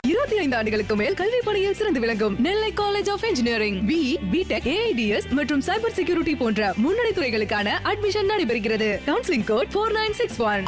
இருபத்தி ஐந்து ஆண்டுகளுக்கு மேல் கல்வி பணியில் சிறந்து விளங்கும் Nellai college of engineering B BTech AIDS மற்றும் சைபர் செக்யூரிட்டி போன்ற முன்னணி துறைகளுக்கான அட்மிஷன் நடைபெறுகிறது counselling code four nine six one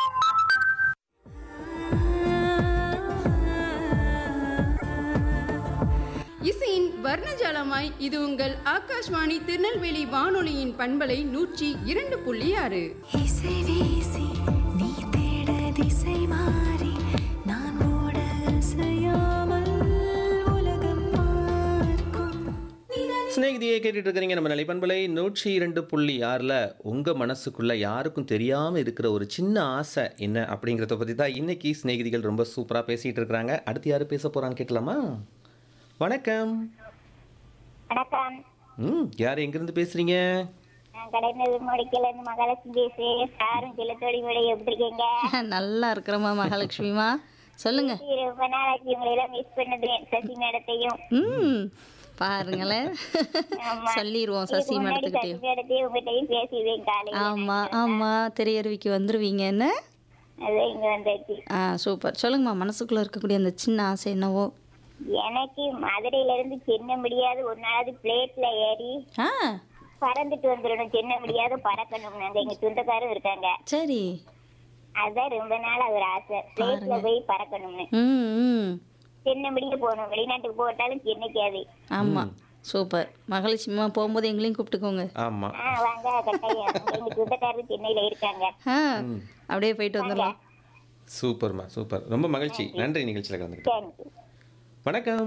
இசையின் வர்ணஜாலமாய் இது உங்கள் ஆகாஷ்வாணி திருநெல்வேலி வானொலியின் பண்பலை நூற்றி இரண்டு புள்ளி ஆறு இசை வீசி நீ தேட திசை மாறி நான் ஓட அசையாமல் உலகம் பார்க்கும் ஸ்நேகிதியை கேட்டுட்டு இருக்கிறீங்க நம்ம நிலைப்பண்பலை நூற்றி இரண்டு புள்ளி ஆறில் உங்கள் மனசுக்குள்ள யாருக்கும் தெரியாமல் இருக்கிற ஒரு சின்ன ஆசை என்ன அப்படிங்கிறத பற்றி தான் இன்னைக்கு ஸ்நேகிதிகள் ரொம்ப சூப்பராக பேசிகிட்டு இருக்கிறாங்க அடுத்து யார் பேச போகிறான்னு கேட்கலாமா வணக்கம் வணக்கம் ம் யார் எங்கேருந்து பேசுகிறீங்க நான் கடைநெல் முடிக்கல இருந்து மகாலட்சுமி பேசுறேன் சாரும் சிலத்தோடி முறை எப்படி இருக்கீங்க நல்லா இருக்கிறோமா மகாலட்சுமிமா சொல்லுங்க ரொம்ப நாளாச்சு உங்களை எல்லாம் மிஸ் பண்ணுறேன் சசி மேடத்தையும் ம் பாருங்களேன் ஆமா. சொல்லிடுவோம் இதுக்கு சசி முன்னாடி மேடத்துக்கிட்டையும் சசி மேடத்தையும் உங்ககிட்டயும் பேசிடுவேன் காலையில ஆமா ஆமா திரையருவிக்கு வந்துருவீங்க என்ன அது இங்க வந்தாச்சு ஆ சூப்பர் சொல்லுங்கம்மா மனசுக்குள்ள இருக்கக்கூடிய அந்த சின்ன ஆசை என்னவோ எனக்கு மதுரையில இருந்து சென்ன முடியாது ஒரு நாளாவது பிளேட்ல ஏறி ஆ பறந்துட்டு வந்துடணும் சென்ன முடியாது பறக்கணும் நாங்க எங்க சொந்தக்காரும் இருக்காங்க சரி அதான் ரொம்ப நாளா ஒரு ஆசை பிளேட்ல போய் பறக்கணும்னு ம் ம் சென்ன முடிய போகணும் வெளிநாட்டுக்கு போட்டாலும் சென்னைக்காது ஆமா சூப்பர் மகாலட்சுமிமா போகும்போது எங்களையும் கூப்பிட்டுக்கோங்க ஆமாம் ஆ வாங்க கட்டாயம் எங்க சொந்தக்காரர் சென்னையில இருக்காங்க ஆ அப்படியே போயிட்டு வந்துடலாம் சூப்பர்மா சூப்பர் ரொம்ப மகிழ்ச்சி நன்றி நிகழ்ச்சியில் கலந்துக்கிட்டேன் தேங்க்யூ வணக்கம்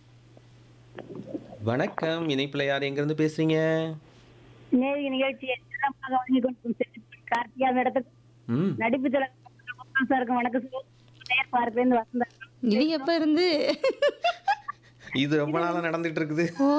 வணக்கம் இணைப்பில் யார் எங்கேருந்து பேசுகிறீங்க நேருக்கு நிகழ்ச்சியை சிறப்பாக வழங்கி கொண்டு கார்த்திகா மேடத்துக்கு ம் நடிப்பு தலைவர் சாருக்கு வணக்கம் நேர் பார்க்கலேருந்து வசந்தா இது எப்ப இருந்து இது ரொம்ப நாளாக நடந்துட்டு இருக்குது ஓ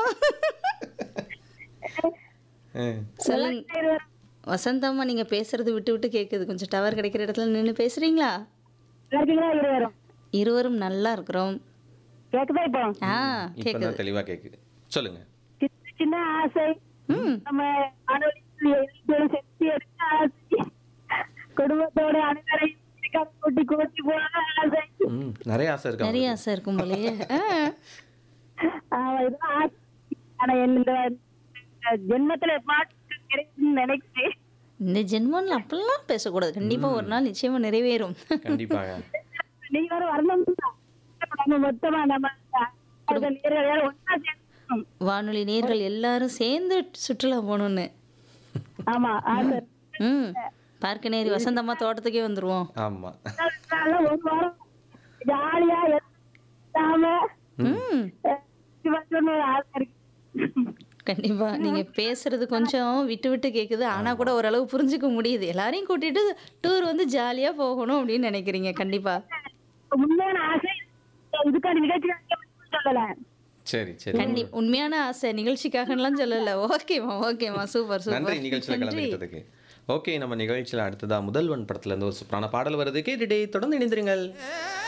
ஆ. சொல்லுங்க வசந்தம்மா நீங்க பேசுறது விட்டு விட்டு கேக்குது கொஞ்சம் டவர் கிடைக்கிற இடத்துல நின்று பேசுறீங்களா நல்லா இருக்கீங்களா இருவரும் இருவரும் நல்லா இருக்கிறோம் கேக்குதா இப்போ ஆ இப்போ கேக்குது தான் தெளிவாக கேட்குது சொல்லுங்க சின்ன சின்ன ஆசை நம்ம அனுபவித்து சக்தி எடுக்க ஆசை குடும்பத்தோட அனைவரையும் கூட்டி கூட்டி போன ஆசை ம் நிறைய ஆசை இருக்கா நிறைய ஆசை இருக்கும் போலயே ஆ. ஆமா, இதெல்லாம் ஆசை ஆனா இந்த ஜென்மத்துல பாட்டு கிடைக்கும்னு நினைக்கிறேன் இந்த ஜென்மம்ல அப்படிலாம் பேசக்கூடாது கண்டிப்பா ஒரு நாள் நிச்சயமா நிறைவேறும் கண்டிப்பாக நீங்க வேற வரணும் நம்ம மொத்தமா நம்ம அடுத்த நேரடியாக ஒண்ணா சேர்க்கணும் வானொலி நேர்கள் எல்லாரும் சேர்ந்து சுற்றுலா போகணும்னு ஆமா ஆசை ம் பார்க்க நேரி வசந்தம்மா தோட்டத்துக்கே வந்துருவோம் ஆமாம் அதனால ஒரு வாரம் ஜாலியா இல்லாம ம் சிவன் ஒரு ஆசை இருக்கு கண்டிப்பா நீங்க பேசுறது கொஞ்சம் விட்டு விட்டு கேக்குது ஆனா கூட ஓரளவு புரிஞ்சுக்க முடியுது எல்லாரையும் கூட்டிட்டு டூர் வந்து ஜாலியா போகணும் அப்படின்னு நினைக்கிறீங்க கண்டிப்பா உண்மையான ஆசை இதுக்கான நிகழ்ச்சி சொல்லல சரி சரி கண்டி உண்மையான ஆசை நிகழ்ச்சிக்காகலாம் சொல்லல ஓகேமா ஓகேமா சூப்பர் நன்றி சூப்பர் நிகழ்ச்சியில் கலந்துக்கிட்டதுக்கு ஓகே நம்ம நிகழ்ச்சியில் அடுத்ததா முதல்வன் படத்துல இருந்து ஒரு சூப்பரான பாடல் வருது கேட்டுட்டே தொடர்ந்து இணைந்திருங்கள்